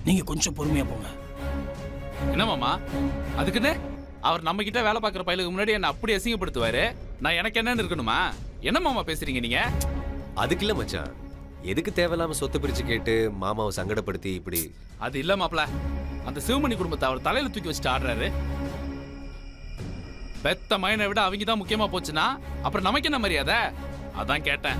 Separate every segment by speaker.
Speaker 1: நீங்க கொஞ்சம் பொறுமையா போங்க
Speaker 2: என்ன மாமா அதுக்குன்னு அவர் நம்ம கிட்ட வேலை பார்க்குற பையலுக்கு முன்னாடி என்ன அப்படி அசிங்கப்படுத்துவாரு நான் எனக்கு என்னன்னு இருக்கணுமா என்ன மாமா பேசுறீங்க நீங்க
Speaker 3: அதுக்கு இல்ல மச்சான் எதுக்கு தேவையில்லாம சொத்தை பிரிச்சு கேட்டு மாமாவை சங்கடப்படுத்தி இப்படி
Speaker 2: அது இல்ல மாப்ள அந்த சிவமணி குடும்பத்தை அவர் தலையில தூக்கி வச்சுட்டு ஆடுறாரு பெத்த மயனை விட அவங்க தான் முக்கியமா போச்சுன்னா அப்புறம் நமக்கு என்ன மரியாதை அதான் கேட்டேன்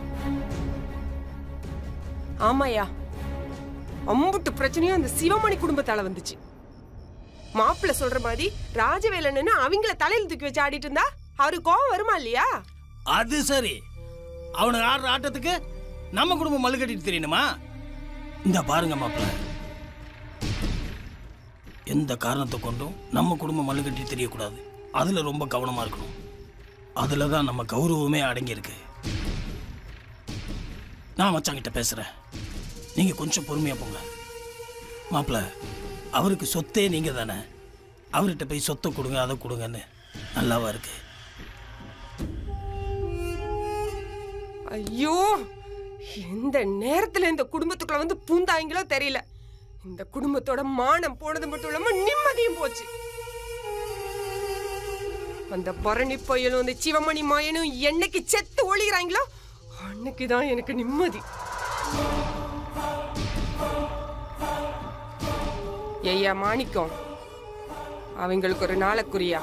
Speaker 4: ஆமாயா அம்புட்டு பிரச்சனையும் அந்த சிவமணி குடும்பத்தால வந்துச்சு மாப்பிள்ள சொல்ற மாதிரி ராஜவேலன்னு அவங்கள தலையில தூக்கி வச்சு ஆடிட்டு இருந்தா அவருக்கு கோவம் வருமா இல்லையா
Speaker 1: அது சரி அவனுக்கு ஆடுற ஆட்டத்துக்கு நம்ம குடும்பம் மல்லு கட்டிட்டு தெரியணுமா இந்த பாருங்க மாப்பிள்ள எந்த காரணத்தை கொண்டும் நம்ம குடும்பம் மல்லு கட்டி தெரியக்கூடாது அதுல ரொம்ப கவனமா இருக்கணும் அதுல தான் நம்ம கௌரவமே அடங்கியிருக்கு நான் மச்சாங்கிட்ட பேசுறேன் நீங்க கொஞ்சம் பொறுமையா போங்க மாப்பிள்ள அவருக்கு சொத்தே நீங்க தானே அவர்கிட்ட போய் சொத்தை கொடுங்க அதை கொடுங்கன்னு நல்லாவா இருக்கு
Speaker 4: ஐயோ எந்த நேரத்துல இந்த குடும்பத்துக்குள்ள வந்து பூந்தாங்களோ தெரியல இந்த குடும்பத்தோட மானம் போனது மட்டும் இல்லாம நிம்மதியும் போச்சு அந்த பரணி புயலும் அந்த சிவமணி மாயனும் என்னைக்கு செத்து ஒளிகிறாங்களோ அன்னைக்குதான் எனக்கு நிம்மதி ஐயா மாணிக்கம் அவங்களுக்கு ஒரு நாளக்குரியா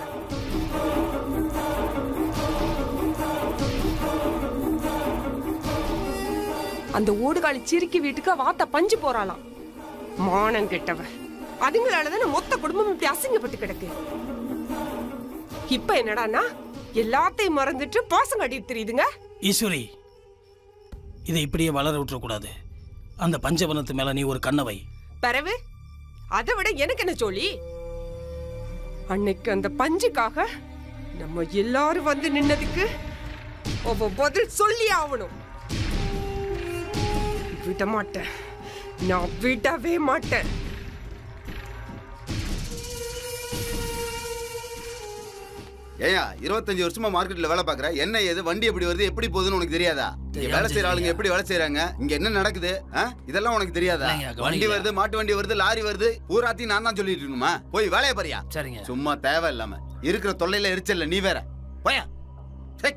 Speaker 4: அந்த ஓடுகாலி சிரிக்கி வீட்டுக்கு வாத்த பஞ்சு போறாளாம் மானம் கெட்டவ அதுங்களாலதானே மொத்த குடும்பம் இப்படி அசிங்கப்பட்டு கிடக்கு இப்ப என்னடான்னா எல்லாத்தையும் மறந்துட்டு பாசம் கட்டிட்டு தெரியுதுங்க
Speaker 1: ஈஸ்வரி இதை இப்படியே வளர விட்டுறக்கூடாது அந்த பஞ்சவனத்து மேல நீ ஒரு கண்ணவை
Speaker 4: பிறவு அதை விட எனக்கு என்ன சொல்லி அன்னைக்கு அந்த பஞ்சுக்காக நம்ம எல்லாரும் வந்து நின்னதுக்கு அவ பதில் சொல்லி ஆகணும் விட மாட்டேன் நான் விடவே மாட்டேன்
Speaker 5: ஏயா இருபத்தஞ்சு வருஷமா மார்க்கெட்ல வேலை பாக்குற என்ன ஏது வண்டி எப்படி வருது எப்படி போகுதுன்னு உனக்கு தெரியாதா இங்க வேலை செய்யற ஆளுங்க எப்படி வேலை செய்யறாங்க இங்க என்ன நடக்குது ஆ? இதெல்லாம் உனக்கு தெரியாதா
Speaker 1: இல்லைங்க, கவனிக்கல.
Speaker 5: வண்டி வருது மாட்டு வண்டி வருது லாரி வருது பூராத்தையும் நான் தான் சொல்லிட்டு இருக்கணுமா போய் வேலையை பாரியா
Speaker 1: சரிங்க
Speaker 5: சும்மா தேவை இல்லாம இருக்கிற தொல்லையில எரிச்சல்ல நீ வேற போயா சை.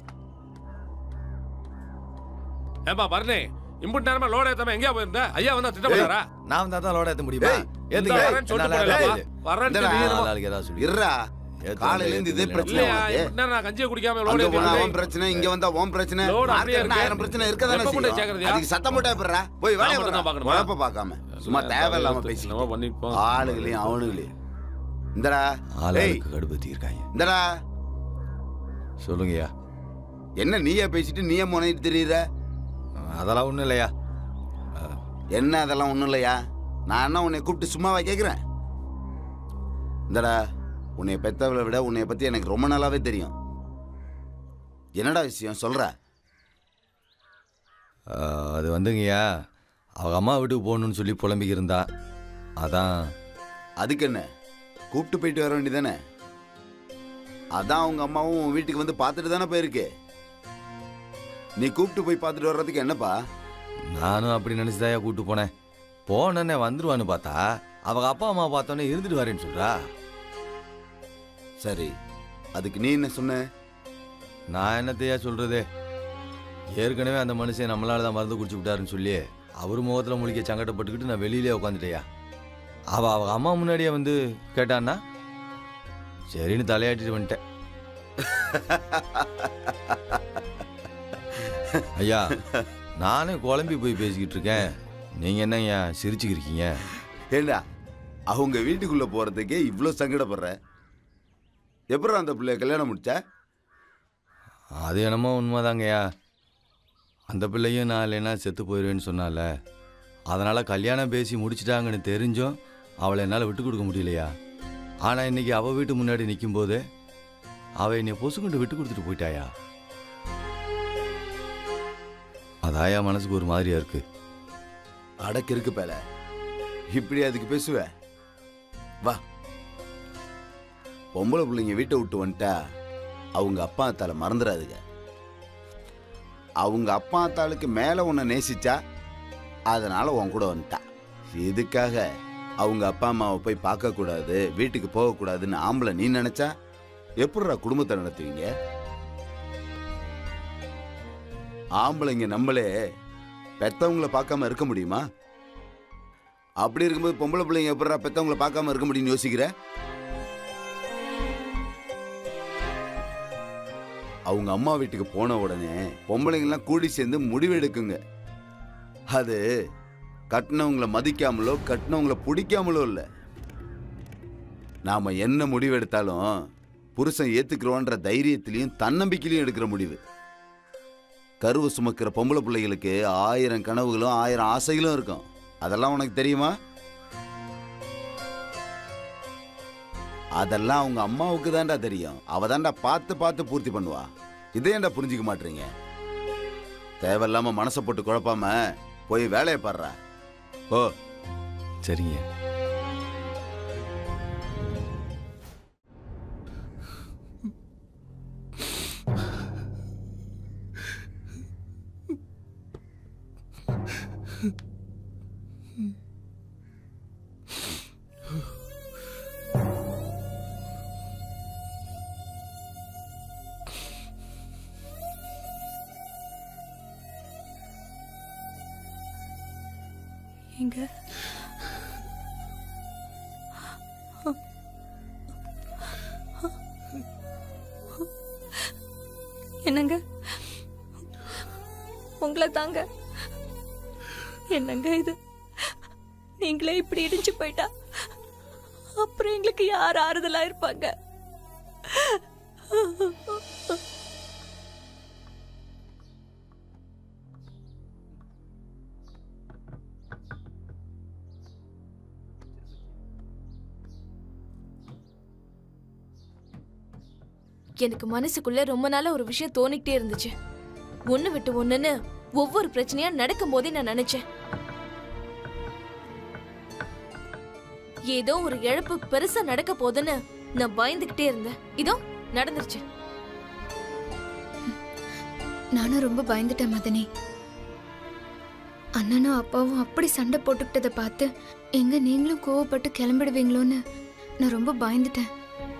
Speaker 6: ஏப்பா பரணி இம்புட் நேரமா லோட் ஏத்தாம எங்கேயா போயிருந்த ஐயா வந்தா திட்ட போறாரா
Speaker 7: நான் வந்தா தான் லோட ஏத்த முடியுமா
Speaker 5: ஏய்,
Speaker 7: ஏத்துங்க
Speaker 6: வரேன்னு சொல்லிட்டு
Speaker 7: என்னால
Speaker 6: போயிடலாமா?
Speaker 7: ஏய்,
Speaker 6: வரேன்னு
Speaker 5: இந்தடா.
Speaker 6: நீ என்னமோ-
Speaker 7: நாளைக்கு ஏதாவது சொல்லி
Speaker 5: இருடா
Speaker 7: ஏத்து
Speaker 5: காலையில இருந்து இதே
Speaker 7: வந்து
Speaker 5: பிரச்சனை
Speaker 6: இல்லையா
Speaker 5: உனக்கு.
Speaker 6: இம்புட் நேரம் நான் கஞ்சியை குடிக்காம லோட்
Speaker 5: அங்க போனா அவன்
Speaker 6: ஏத்தி
Speaker 5: பிரச்சனை இங்க வந்தா உன் பிரச்சனை
Speaker 6: லோடு அப்படியே
Speaker 5: மார்க்கெட்ல
Speaker 6: இருக்கு.
Speaker 5: ஆயிரம் பிரச்சனை இருக்கதானே
Speaker 6: எப்ப கொண்டு
Speaker 5: செய்யும்.
Speaker 6: சேர்க்கறதுயா?
Speaker 5: அதுக்கு சத்தம் போட்டா எப்படிடா போய் வேலையை
Speaker 6: நான் மட்டும் தான்
Speaker 5: பாரு.
Speaker 6: பார்க்கணுமா?
Speaker 5: குழப்ப பார்க்காம சும்மா தேவையில்லாம பேசி
Speaker 6: என்னமோ பண்ணிட்டு போ.
Speaker 5: ஆளுகளையும் அவனுங்களையும் இந்தடா ஏய்
Speaker 7: ஆளுக்கு கடுப்பத்தி இருக்காங்க
Speaker 5: இந்தடா
Speaker 7: சொல்லுங்கய்யா
Speaker 5: என்ன நீயே பேசிட்டு நீயே முனைட்டு தெரியுற
Speaker 7: அதெல்லாம் ஒண்ணும் இல்லையா
Speaker 5: என்ன அதெல்லாம் ஒண்ணும் இல்லையா நான் என்ன உன்னை கூப்பிட்டு சும்மாவா கேக்குறேன் இந்தடா உன்னை பெத்தவளை விட உன்னை பத்தி எனக்கு ரொம்ப நாளாவே தெரியும் என்னடா விஷயம் சொல்ற
Speaker 7: அஹ், அது வந்துங்கய்யா அவங்க அம்மா வீட்டுக்கு போகணும்னு சொல்லி புலம்பிக்கி இருந்தா அதான்
Speaker 5: அதுக்கு என்ன கூப்பிட்டு போயிட்டு வர வேண்டியதானே அதான் அவங்க அம்மாவும் உன் வீட்டுக்கு வந்து பார்த்துட்டு தானே போயிருக்கு நீ கூப்பிட்டு போய் பார்த்துட்டு வர்றதுக்கு என்னப்பா
Speaker 7: நானும் அப்படி நினைச்சுதாயா கூட்டு போனேன் போனேன்னே வந்துருவான்னு பார்த்தா அவங்க அப்பா அம்மா பார்த்தோன்னே இருந்துட்டு வரேன்னு சொல்றா
Speaker 5: சரி அதுக்கு நீ என்ன சொன்ன
Speaker 7: நான் என்னத்தையா சொல்றது ஏற்கனவே அந்த மனுஷன் நம்மளால தான் மருந்து குடிச்சு விட்டாருன்னு சொல்லி அவர் முகத்தில் முழிக்க சங்கடப்பட்டுக்கிட்டு நான் வெளியிலே உட்காந்துட்டேயா அவ அவங்க அம்மா முன்னாடியே வந்து கேட்டான்னா சரின்னு தலையாட்டிட்டு வந்துட்டேன் ஐயா நானே குழம்பி போய் பேசிக்கிட்டு இருக்கேன் நீங்க என்னய்யா சிரிச்சுக்கிருக்கீங்க
Speaker 5: ஏண்டா அவங்க வீட்டுக்குள்ள போறதுக்கே இவ்வளோ சங்கடப்படுற எப்பறம் அந்த பிள்ளைய கல்யாணம் முடிச்ச
Speaker 7: அது என்னமோ உண்மைதாங்கய்யா அந்த பிள்ளையும் நான் இல்லைன்னா செத்து போயிடுவேன்னு சொன்னால அதனால கல்யாணம் பேசி முடிச்சிட்டாங்கன்னு தெரிஞ்சும் அவளை என்னால் விட்டு கொடுக்க முடியலையா ஆனால் இன்னைக்கு அவள் வீட்டு முன்னாடி நிற்கும்போது அவள் என்னை பொசுக்குண்டு விட்டு கொடுத்துட்டு போயிட்டாயா அதாயா மனசுக்கு ஒரு மாதிரியா இருக்கு
Speaker 5: அடக்கு இருக்கு பேல இப்படி அதுக்கு பேசுவ வா பொம்பளை பிள்ளைங்க வீட்டை விட்டு வந்துட்டா அவங்க அப்பா அத்தால மறந்துடாதுங்க அவங்க அப்பா அத்தாளுக்கு மேல உன்னை நேசிச்சா அதனால உன் கூட வந்துட்டா இதுக்காக அவங்க அப்பா அம்மாவை போய் பார்க்க கூடாது வீட்டுக்கு போகக்கூடாதுன்னு ஆம்பளை நீ நினைச்சா எப்படிடா குடும்பத்தை நடத்துவீங்க ஆம்பளைங்க நம்மளே பெத்தவங்கள பார்க்காம இருக்க முடியுமா அப்படி இருக்கும்போது பொம்பளை பிள்ளைங்க எப்படிடா பெத்தவங்கள பார்க்காம இருக்க முடியும்னு யோசிக்கிற அவங்க அம்மா வீட்டுக்கு போன உடனே பொம்பளைங்கெல்லாம் கூடி சேர்ந்து முடிவெடுக்குங்க அது கட்டினவங்கள மதிக்காமலோ கட்டினவங்கள பிடிக்காமலோ இல்லை நாம என்ன முடிவெடுத்தாலும் புருஷன் ஏத்துக்கிறோன்ற தைரியத்திலையும் தன்னம்பிக்கையிலையும் எடுக்கிற முடிவு கருவு சுமக்கிற பொம்பளை பிள்ளைகளுக்கு ஆயிரம் கனவுகளும் ஆயிரம் ஆசைகளும் இருக்கும் அதெல்லாம் உனக்கு தெரியுமா அதெல்லாம் அவங்க அம்மாவுக்கு தான்டா தெரியும் அவ தான்டா பார்த்து பார்த்து பூர்த்தி பண்ணுவா இதே ஏன்டா புரிஞ்சுக்க மாட்டீங்க தேவையில்லாம மனசை போட்டு குழப்பாம போய் வேலையை பாடுறா ஓ
Speaker 7: சரிங்க
Speaker 8: எங்க என்னங்க உங்களை தாங்க என்னங்க இது நீங்களே இப்படி இடிஞ்சு போயிட்டா அப்புறம் எங்களுக்கு யார் ஆறுதலா இருப்பாங்க
Speaker 9: எனக்கு மனசுக்குள்ள ரொம்ப நாளா ஒரு விஷயம் தோணிக்கிட்டே இருந்துச்சு ஒண்ணு விட்டு ஒண்ணுன்னு ஒவ்வொரு பிரச்சனையா நடக்கும் போதே நான் நினைச்சேன் ஏதோ ஒரு இழப்பு பெருசா நடக்க போகுதுன்னு நான் பயந்துகிட்டே இருந்தேன் இதோ நடந்துருச்சு
Speaker 10: நானும் ரொம்ப பயந்துட்டேன் மதனி அண்ணனும் அப்பாவும் அப்படி சண்டை போட்டுக்கிட்டதை பார்த்து எங்க நீங்களும் கோவப்பட்டு கிளம்பிடுவீங்களோன்னு நான் ரொம்ப பயந்துட்டேன்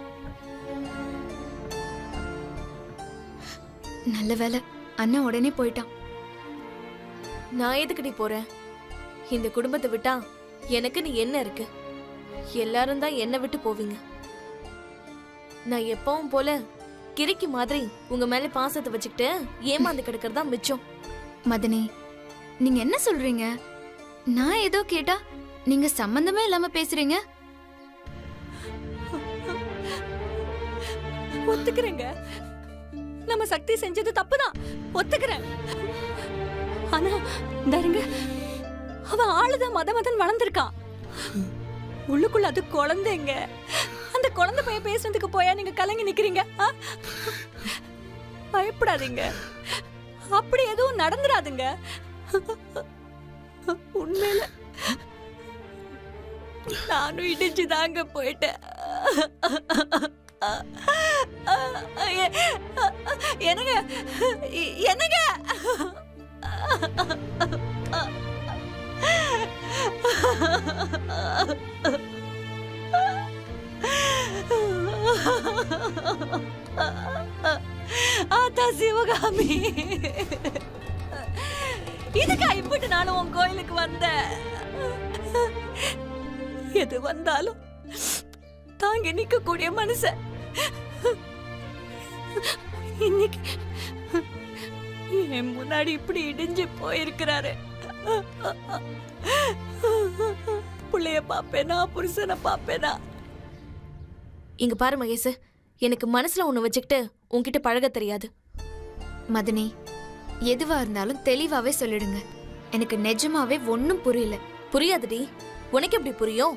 Speaker 10: நல்ல வேலை அண்ணன் உடனே போயிட்டான்
Speaker 9: நான் எதுக்குடி போறேன் இந்த குடும்பத்தை விட்டா எனக்கு நீ என்ன இருக்கு எல்லாரும் தான் என்ன விட்டு போவீங்க நான் எப்பவும் போல கிறுக்கி மாதிரி உங்க மேல பாசத்தை வச்சுக்கிட்டு ஏமாந்து கிடக்கிறது தான் மிச்சம்
Speaker 10: மதனி நீங்க என்ன சொல்றீங்க நான் ஏதோ கேட்டா நீங்க சம்பந்தமே இல்லாம பேசுறீங்க
Speaker 8: ஒத்துக்கிறேங்க நம்ம சக்தி செஞ்சது தப்புதான் ஒத்துக்கிறேன் ஆனா தருங்க அவ ஆளுதான் மத மதன் வளர்ந்துருக்கான் உள்ளுக்குள்ள அது குழந்தைங்க அந்த குழந்தை பையன் பேசுறதுக்கு போயா நீங்க கலங்கி நிக்கிறீங்க ஆ? பயப்படாதீங்க அப்படி எதுவும் நடந்துராதுங்க உண்மையில நானும் இடிச்சு தாங்க போயிட்டேன் எ- என்னங்க எ- என்னங்க ஆத்தா சிவகாமி இதுக்கா இப்படி நானும் உன் கோயிலுக்கு வந்தேன் எது வந்தாலும் தாங்கி நிக்கக்கூடிய மனுஷன் இன்னைக்கு என் முன்னாடி இப்படி இடிஞ்சு போயிருக்கிறாரு புள்ளைய பாப்பேனா புருஷனை பாப்பேனா
Speaker 9: இங்க பாரு மகேஷ் எனக்கு மனசுல ஒண்ணு வச்சுக்கிட்டு உன்கிட்ட பழக தெரியாது
Speaker 10: மதனி எதுவா இருந்தாலும் தெளிவாவே சொல்லிடுங்க எனக்கு நிஜமாவே ஒன்னும் புரியல
Speaker 9: புரியாதுடி உனக்கு எப்படி புரியும்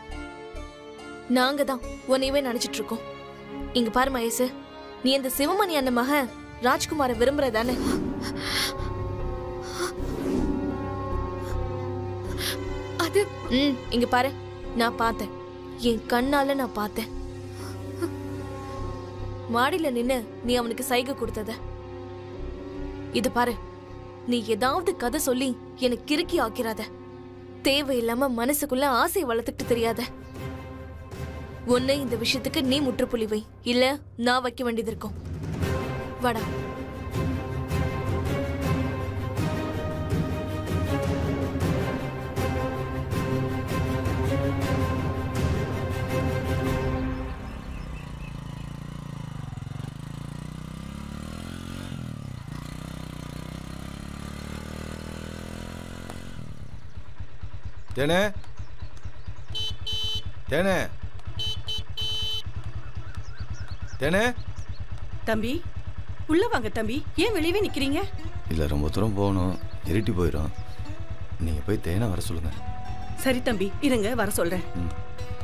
Speaker 9: நாங்க தான் உன்னையவே நினைச்சிட்டு இருக்கோம் இங்க பாரு மகேஷ் நீ இந்த சிவமணி அண்ணன் மகன் ராஜ்குமாரை விரும்புறதானே
Speaker 10: அது
Speaker 9: ம் இங்க பாரு நான் பார்த்தேன் என் கண்ணால நான் பார்த்தேன் மாடியில நின்னு நீ அவனுக்கு சைகை கொடுத்தத இது பாரு நீ ஏதாவது கதை சொல்லி எனக்கு கிறுக்கி ஆக்கிறாத தேவையில்லாம மனசுக்குள்ள ஆசை வளர்த்துட்டு தெரியாத ஒண்ணு இந்த விஷயத்துக்கு நீ முற்றுப்புள்ளி வை இல்ல நான் வைக்க வேண்டியது இருக்கும் வாடா
Speaker 7: தேனே தேனே தேனே
Speaker 11: தம்பி உள்ள வாங்க தம்பி ஏன் வெளியவே நிக்கிறீங்க
Speaker 7: இல்லை ரொம்ப தூரம் போகணும் இருட்டி போயிடும் நீங்கள் போய் தேனை வர சொல்லுங்கள்
Speaker 11: சரி தம்பி இருங்க வர சொல்றேன்
Speaker 7: ம்.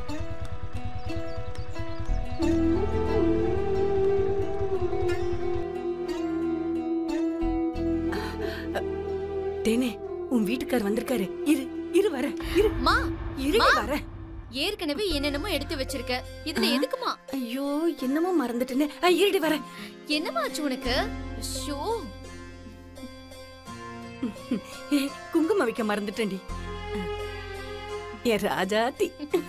Speaker 11: தேனே உன் வீட்டுக்கார் வந்திருக்காரு இரு இரு வர இரு
Speaker 10: மா
Speaker 11: இரு
Speaker 10: மா.
Speaker 11: வர
Speaker 10: ஏற்கனவே என்னென்னமோ எடுத்து வச்சிருக்க இதுல எதுக்குமா
Speaker 11: ஐயோ என்னமோ மறந்துட்டேனே ஆ, இருடி வர
Speaker 10: என்னமா ஆச்சு உனக்கு ஷோ
Speaker 11: ஏ குங்குமம் வைக்க மறந்துட்டேன்டி ஏ ராஜாத்தி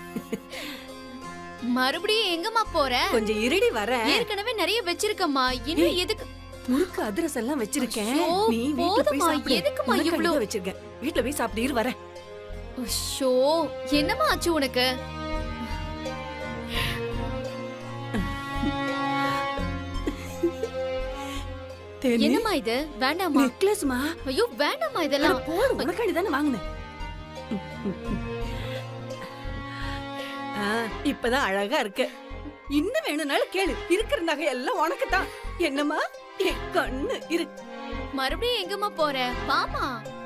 Speaker 10: மறுபடியும் எங்கம்மா போற
Speaker 11: கொஞ்சம் இருடி வர
Speaker 10: ஏற்கனவே நிறைய வச்சிருக்கம்மா இன்னும்
Speaker 11: ஏய்,
Speaker 10: எதுக்கு
Speaker 11: முறுக்கு அதிரசம் எல்லாம் வச்சிருக்கேன்
Speaker 10: ஐயோ,
Speaker 11: நீ வீட்ல போய்
Speaker 10: போதுமா,
Speaker 11: சாப்பிடு
Speaker 10: எதுக்கும்மா
Speaker 11: உனக்கு
Speaker 10: இவ்ளோ?
Speaker 11: அங்கதான் வச்சிருக்கேன் வீட்ல போய் சாப்பிடு இரு வர
Speaker 10: ஷோ என்னம்மா ஆச்சு உனக்கு
Speaker 11: தேனே
Speaker 10: என்னம்மா இது வேண்டாமா
Speaker 11: நெக்லஸ்மா
Speaker 10: ஐயோ வேண்டாமா இதெல்லாம்
Speaker 11: போடு உனக்காண்டி தானே வாங்கினேன் ஆ, இப்பதான் அழகா இருக்க இன்னும் வேணும்னாலும் கேளு இருக்கிற நகை எல்லாம் உனக்கு தான் என்னம்மா என் கண்ணு இரு
Speaker 10: மறுபடியும் எங்கம்மா போற வாமா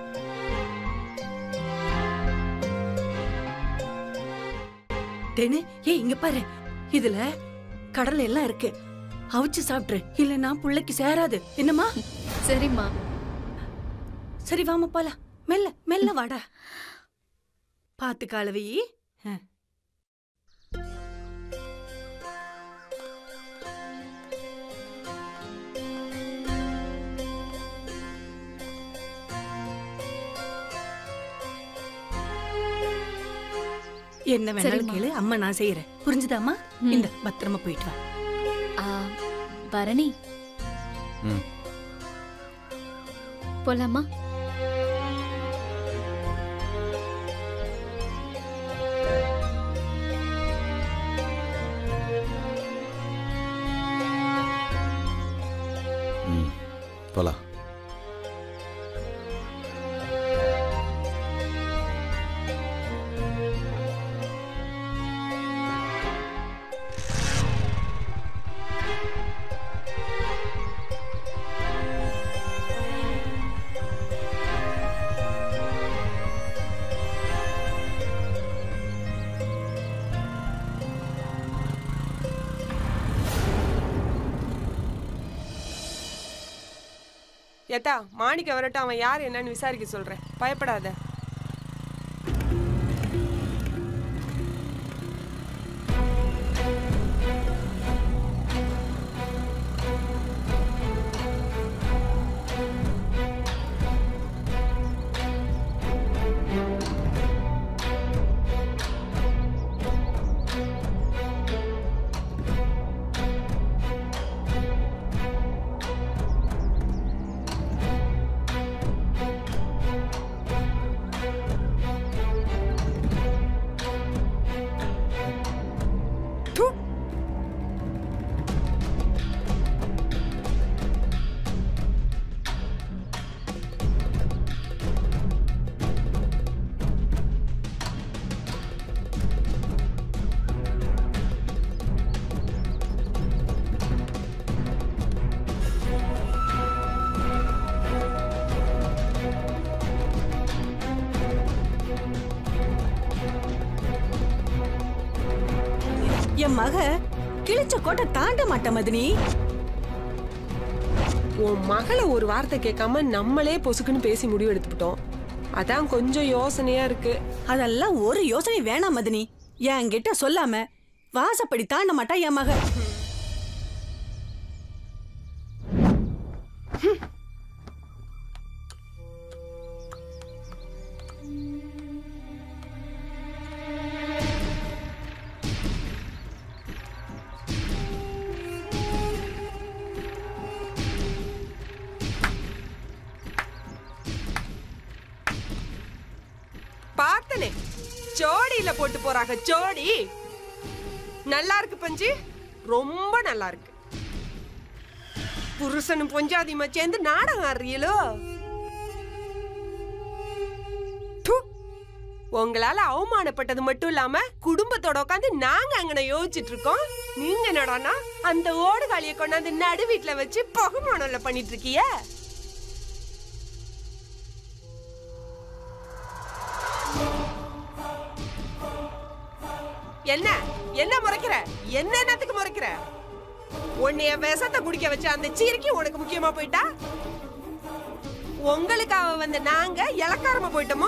Speaker 11: தேனு ஏய் இங்க பாரு இதுல கடலை எல்லாம் இருக்கு அவிச்சு சாப்பிட்டுரு இல்லைன்னா புள்ளைக்கு சேராது என்னம்மா
Speaker 10: சரிம்மா
Speaker 11: சரி வாமா போலாம் மெல்ல மெல்ல வாடா பாத்து காலவி என்ன வேணாலும்
Speaker 10: சரிம்மா.
Speaker 11: கேளு அம்மா நான் செய்யறேன் புரிஞ்சுதாம்மா
Speaker 10: ம்.
Speaker 11: இந்த பத்திரமா போயிட்டு வா
Speaker 10: ஆ, பரணி
Speaker 7: ம்
Speaker 10: போலாமா
Speaker 7: ம் போகலாம்
Speaker 4: ஏத்தா மாணிக்க வரட்டும் அவன் யார் என்னன்னு விசாரிக்க சொல்றேன் பயப்படாத
Speaker 11: என் மக கிழிச்ச கோட்டை தாண்ட மாட்ட மதினி
Speaker 4: உன் மகளை ஒரு வார்த்தை கேட்காம நம்மளே பொசுக்குன்னு பேசி முடிவு எடுத்துக்கிட்டோம் அதான் கொஞ்சம் யோசனையா இருக்கு
Speaker 11: அதெல்லாம் ஒரு யோசனை வேணாம் மதினி என்கிட்ட சொல்லாம வாசப்படி தாண்ட மாட்டா என் மக
Speaker 4: பார்த்தனே ஜோடியில போட்டு போறாங்க ஜோடி நல்லா இருக்கு பஞ்சு ரொம்ப நல்லா இருக்கு புருஷனும் பொஞ்சாதியுமா சேர்ந்து நாடகம் ஆடுறீங்களோ ப்பு. உங்களால அவமானப்பட்டது மட்டும் இல்லாம குடும்பத்தோட உட்காந்து நாங்க அங்கன யோசிச்சுட்டு இருக்கோம் நீங்க என்னடானா அந்த ஓடுகாலிய கொண்டாந்து நடு வீட்டுல வச்சு பகுமானம்ல பண்ணிட்டு இருக்கீங்க என்ன என்ன முறைக்கிற என்ன என்னத்துக்கு முறைக்கிற உன்னைய விஷத்தை குடிக்க வச்ச அந்த சீரிக்கு உனக்கு முக்கியமா போயிட்டா உங்களுக்காக வந்த நாங்க இலக்காரமா போயிட்டோமோ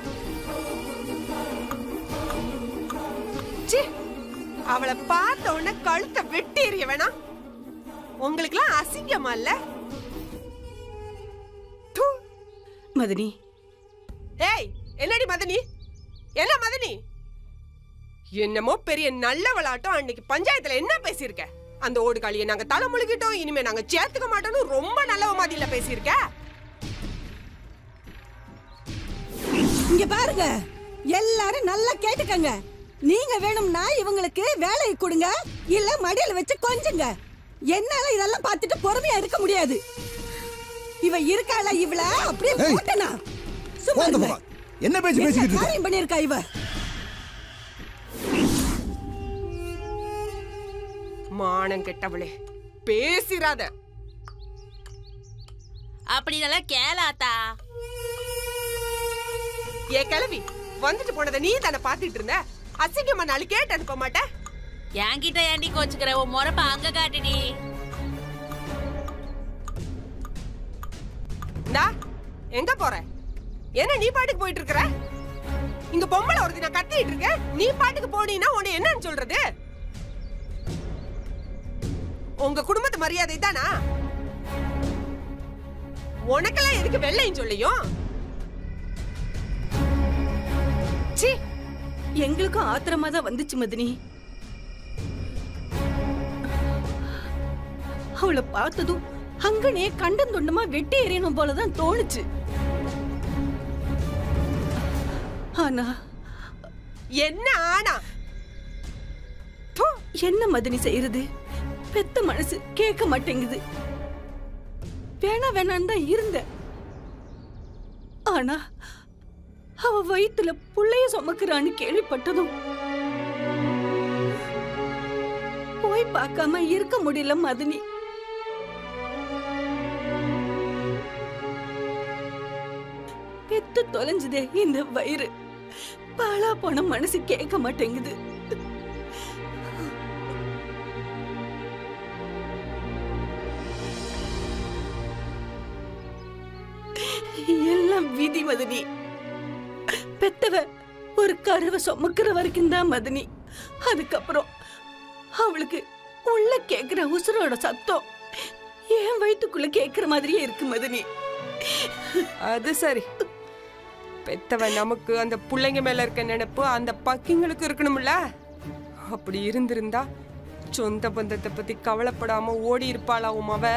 Speaker 4: ச்சீ, அவளை பார்த்த உடனே கழுத்தை வெட்டி எறிய வேணாம் உங்களுக்குலாம் அசிங்கமா இல்ல தூ.
Speaker 11: மதனி
Speaker 4: ஏய் என்னடி மதனி என்ன மதனி என்னமோ பெரிய நல்லவளாட்டம் அன்னைக்கு பஞ்சாயத்துல என்ன பேசியிருக்க அந்த ஓடுகாலியை நாங்க தலை முழுகிட்டோம் இனிமே நாங்க சேர்த்துக்க மாட்டோம்னு ரொம்ப நல்லவ மாதிரில பேசியிருக்க
Speaker 11: இங்க பாருங்க எல்லாரும் நல்லா கேட்டுக்கங்க நீங்க வேணும்னா இவங்களுக்கு வேலையை கொடுங்க இல்ல மடியில வச்சு கொஞ்சுங்க என்னால இதெல்லாம் பார்த்துட்டு பொறுமையா இருக்க முடியாது இவ இருக்காள இவள அப்படியே
Speaker 12: ஏய்,
Speaker 11: போட்டனா சும்மா
Speaker 12: போங்க,
Speaker 11: இருங்க.
Speaker 12: போங்க. என்ன பேச்சு பேசிக்கிட்டு இருக்க?
Speaker 11: காரியம் பண்ணிருக்கா இவ
Speaker 4: மானம் கெட்டவளே பேசிராத
Speaker 13: அப்படி நல்லா கேளாத்தா
Speaker 4: ஏ கிளவி வந்துட்டு போனதை நீ தானே பாத்துட்டு இருந்த அசிங்கமா நாலு கேட்டு அனுப்ப மாட்டேன்
Speaker 13: என்கிட்ட ஏண்டி கோச்சுக்கிற உன் முறப்ப அங்க காட்டுடி
Speaker 4: இந்தா எங்க போற என்ன நீ பாட்டுக்கு போயிட்டு இருக்கற இங்க பொம்பளை ஒருத்தி நான் கத்திட்டு இருக்கேன் நீ பாட்டுக்கு போனீன்னா உன்னை என்னன்னு சொல்றது உங்க குடும்பத்து மரியாதை தானா உனக்கெல்லாம் எதுக்கு வெள்ளையும் சொல்லியும்
Speaker 11: ச்சீ எங்களுக்கும் ஆத்திரமா தான் வந்துச்சு மதினி அவளை பார்த்ததும் அங்கனே கண்டம் துண்டமா வெட்டி எறியணும் போலதான் தோணுச்சு ஆனா
Speaker 4: என்ன ஆனா
Speaker 11: என்ன மதினி செய்யறது பெத்த மனசு கேட்க மாட்டேங்குது வேணா வேணான்னு தான் இருந்தேன் ஆனா அவ வயித்துல புள்ளைய சுமக்குறான்னு கேள்விப்பட்டதும் போய் பார்க்காம இருக்க முடியல மதினி பெத்து தொலைஞ்சதே இந்த வயிறு பாலா போன மனசு கேட்க மாட்டேங்குது எல்லாம் விதி மதினி பெத்தவ ஒரு கருவை சுமக்கிற வரைக்கும் தான் மதினி அதுக்கப்புறம் அவளுக்கு உள்ள கேக்குற உசுரோட சத்தம் என் வயித்துக்குள்ள கேக்குற மாதிரியே இருக்கு மதினி
Speaker 4: அது சரி பெத்தவன் நமக்கு அந்த பிள்ளைங்க மேல இருக்க நினைப்பு அந்த பக்கிங்களுக்கு இருக்கணும்ல அப்படி இருந்திருந்தா சொந்த பந்தத்தை பத்தி கவலைப்படாம ஓடி இருப்பாளா உன் அவ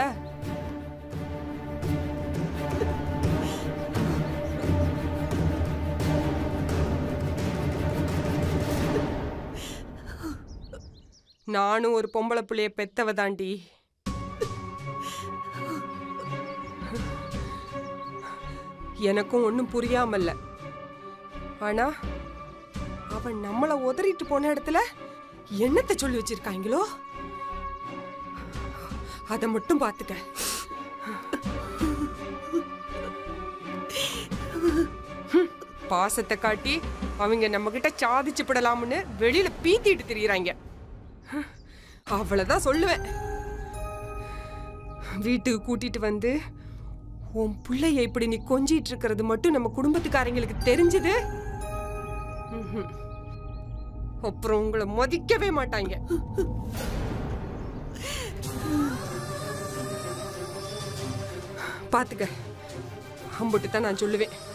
Speaker 4: நானும் ஒரு பொம்பளை புள்ளைய பெத்தவ தாண்டி எனக்கும் ஒன்றும் புரியாமல்ல ஆனா அவன் நம்மள உதறிட்டு போன இடத்துல என்னத்தை சொல்லி வச்சிருக்காங்களோ அதை மட்டும் பார்த்துக்க ஹம், பாசத்தை காட்டி அவங்க நம்ம கிட்ட சாதிச்சு படலாம்னு வெளியில பீத்திட்டு திரியறாங்க அவ்வளவுதான் சொல்லுவேன் வீட்டுக்கு கூட்டிட்டு வந்து உன் பிள்ளைய இப்படி நீ கொஞ்சிட்டு இருக்கிறது மட்டும் நம்ம குடும்பத்துக்காரங்களுக்கு தெரிஞ்சது ம்ஹும். அப்புறம் உங்களை மதிக்கவே மாட்டாங்க பாத்துக்க அம்புட்டு தான் நான் சொல்லுவேன்